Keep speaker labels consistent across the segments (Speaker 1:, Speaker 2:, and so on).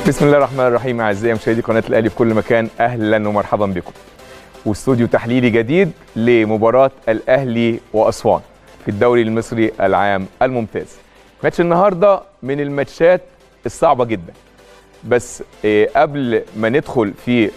Speaker 1: بسم الله الرحمن الرحيم اعزائي مشاهدي قناه الاهلي في كل مكان اهلا ومرحبا بكم واستوديو تحليلي جديد لمباراه الاهلي واسوان في الدوري المصري العام الممتاز ماتش النهارده من الماتشات الصعبه جدا بس آه، قبل ما ندخل في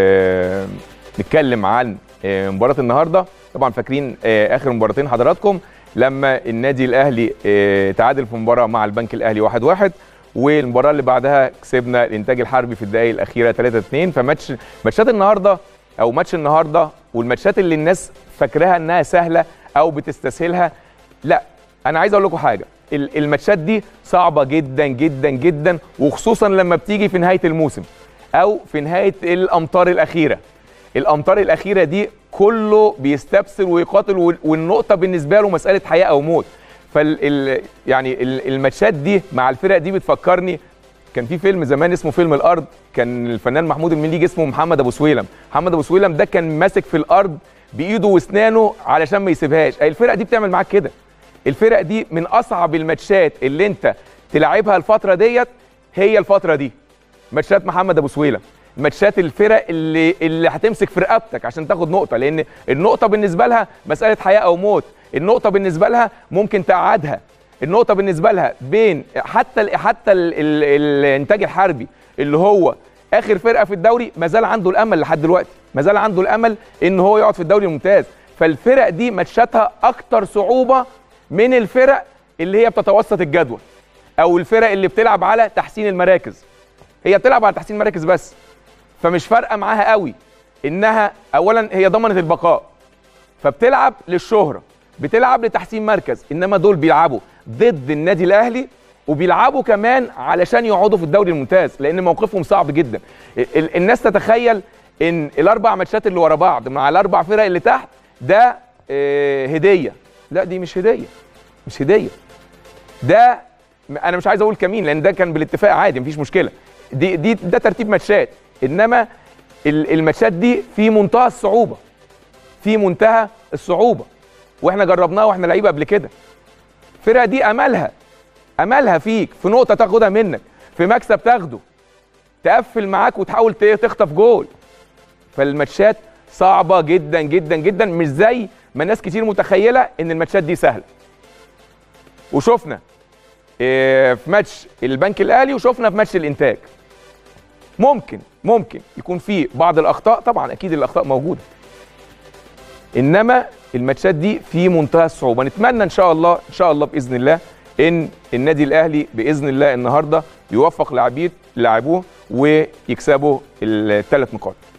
Speaker 1: آه، نتكلم عن آه، مباراه النهارده طبعا فاكرين آه، اخر مباراتين حضراتكم لما النادي الاهلي آه، تعادل في مباراه مع البنك الاهلي 1-1 والمباراه اللي بعدها كسبنا الانتاج الحربي في الدقائق الاخيره 3-2 فماتش ماتشات النهارده او ماتش النهارده والماتشات اللي الناس فاكراها انها سهله او بتستسهلها لا انا عايز اقول لكم حاجه ال- الماتشات دي صعبه جدا جدا جدا وخصوصا لما بتيجي في نهايه الموسم او في نهايه الامطار الاخيره الامطار الاخيره دي كله بيستبسل ويقاتل وال- والنقطه بالنسبه له مساله حياه او موت فال ال يعني ال- الماتشات دي مع الفرق دي بتفكرني كان في فيلم زمان اسمه فيلم الارض كان الفنان محمود المليجي اسمه محمد ابو سويلم محمد ابو سويلم ده كان ماسك في الارض بايده واسنانه علشان ما يسيبهاش أي الفرق دي بتعمل معاك كده الفرق دي من اصعب الماتشات اللي انت تلعبها الفتره ديت هي الفتره دي ماتشات محمد ابو سويلم ماتشات الفرق اللي اللي هتمسك في رقبتك عشان تاخد نقطه لان النقطه بالنسبه لها مساله حياه او موت النقطه بالنسبه لها ممكن تقعدها النقطه بالنسبه لها بين حتى ال حتى ال ال الانتاج الحربي اللي هو اخر فرقه في الدوري ما زال عنده الامل لحد دلوقتي ما زال عنده الامل ان هو يقعد في الدوري الممتاز فالفرق دي ماتشاتها اكتر صعوبه من الفرق اللي هي بتتوسط الجدول او الفرق اللي بتلعب على تحسين المراكز هي بتلعب على تحسين المراكز بس فمش فارقه معاها قوي انها اولا هي ضمنت البقاء فبتلعب للشهره بتلعب لتحسين مركز انما دول بيلعبوا ضد النادي الاهلي وبيلعبوا كمان علشان يقعدوا في الدوري الممتاز لان موقفهم صعب جدا ال- ال- الناس تتخيل ان الاربع ماتشات اللي ورا بعض مع الاربع فرق اللي تحت ده آه، هديه لا دي مش هديه مش هديه ده انا مش عايز اقول كمين لان ده كان بالاتفاق عادي مفيش مشكله دي دي ده ترتيب ماتشات انما ال- الماتشات دي في منتهى الصعوبه في منتهى الصعوبه واحنا جربناها واحنا لعيبه قبل كده الفرقه دي املها املها فيك في نقطه تاخدها منك في مكسب تاخده تقفل معاك وتحاول ت- تخطف جول فالماتشات صعبه جدا جدا جدا مش زي ما ناس كتير متخيله ان الماتشات دي سهله وشفنا إيه، في ماتش البنك الاهلي وشفنا في ماتش الانتاج ممكن ممكن يكون في بعض الاخطاء طبعا اكيد الاخطاء موجوده انما الماتشات دي في منتهى الصعوبه نتمنى ان شاء الله ان شاء الله باذن الله ان النادي الاهلي باذن الله النهارده يوفق لاعبيه لاعبوه ويكسبوا الثلاث نقاط